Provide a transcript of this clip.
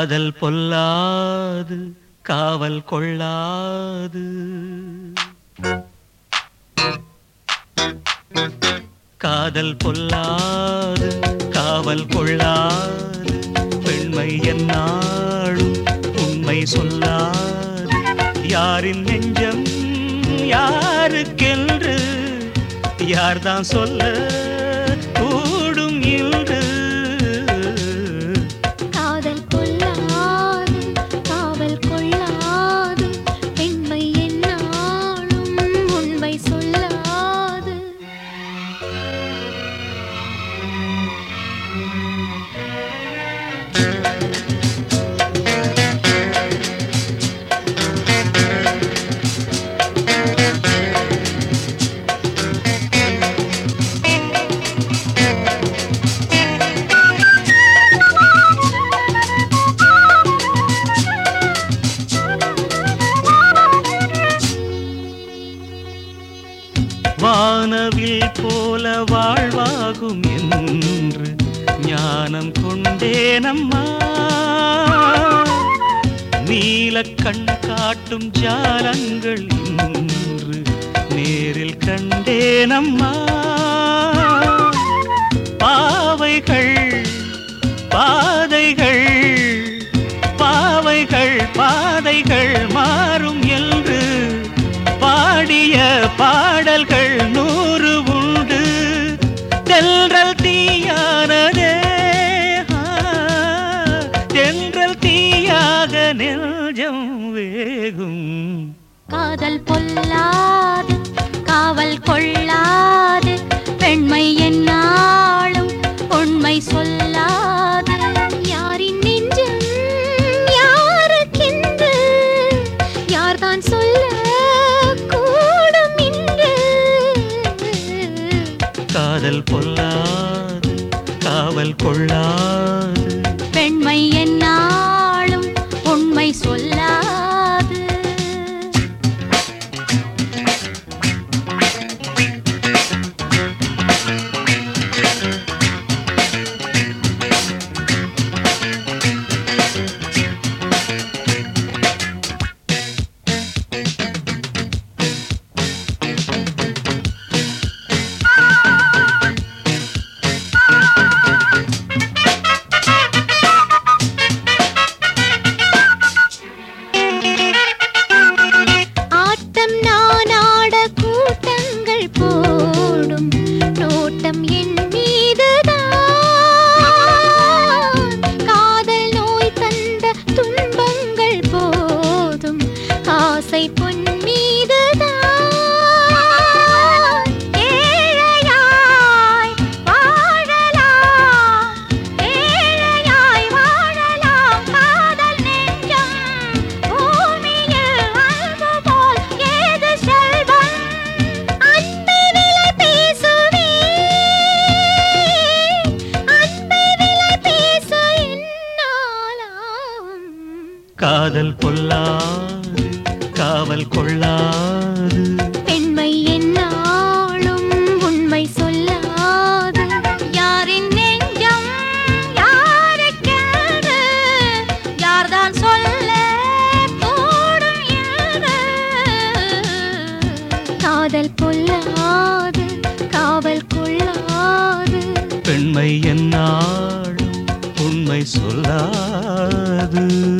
காதல் பொல்லாது காவல் கொள்ளாது காதல் பொல்லாது காவல் கொள்ளாது பெண்மை என்னாலும் உண்மை சொல்லாது யாரின் நெஞ்சம் யாருக்கென்று யார்தான் சொல்ல கூடும் என்று காதல் கொள்ளாது காவல் கொள்ளாது பெண்மை என்னாலும் உண்மை சொல்லாது வானவில் போல வாழ்வாகும் என்று ஞானம் கொண்டேனம்மா நீலக் கண் காட்டும் ஜாலங்கள் இன்று நேரில் கண்டேனம்மா பாவைகள் பாதைகள் பாவைகள் பாதைகள் மாறும் என்று பாடிய பாடல்கள் நூறு உண்டு தென்றல் தீயானதே ஆ, தென்றல் தீயாக நெஞ்சம் வேகும் காதல் பொல்லாது காவல் கொள்ளாது பெண்மை என்னாலும் உண்மை சொல்லாது யாரின் நெஞ்சம் யாருக்கென்று யார்தான் சொல்ல கூடும் இன்று காதல் பொல்லாது காவல் கொள்ளாது பெண்மை என்னாலும் உண்மை சொல்லாது ஆட்டம் நான் ஆட கூட்டங்கள் போடும் நோட்டம் என் மீதுதான் காதல் நோய் தந்த துன்பங்கள் போதும் ஆசை பொன் மீதுதான் ஏழையாய் வாழலாம் ஏழையாய் வாழலாம் காதல் நெஞ்சம் பூமியில் அன்பு போல் ஏது செல்வம் அன்பை விலை பேசுவே அன்பை விலை பேச என்னாலாம் காதல் பொல்லாது காவல் கொள்ளாது பெண்மை என்னாலும் உண்மை சொல்லாது யாரின் நெஞ்சம் யாருக்கென்று யார்தான் சொல்ல கூடும் என்று காதல் பொல்லாது காவல் கொள்ளாது பெண்மை என்னாலும் உண்மை சொல்லாது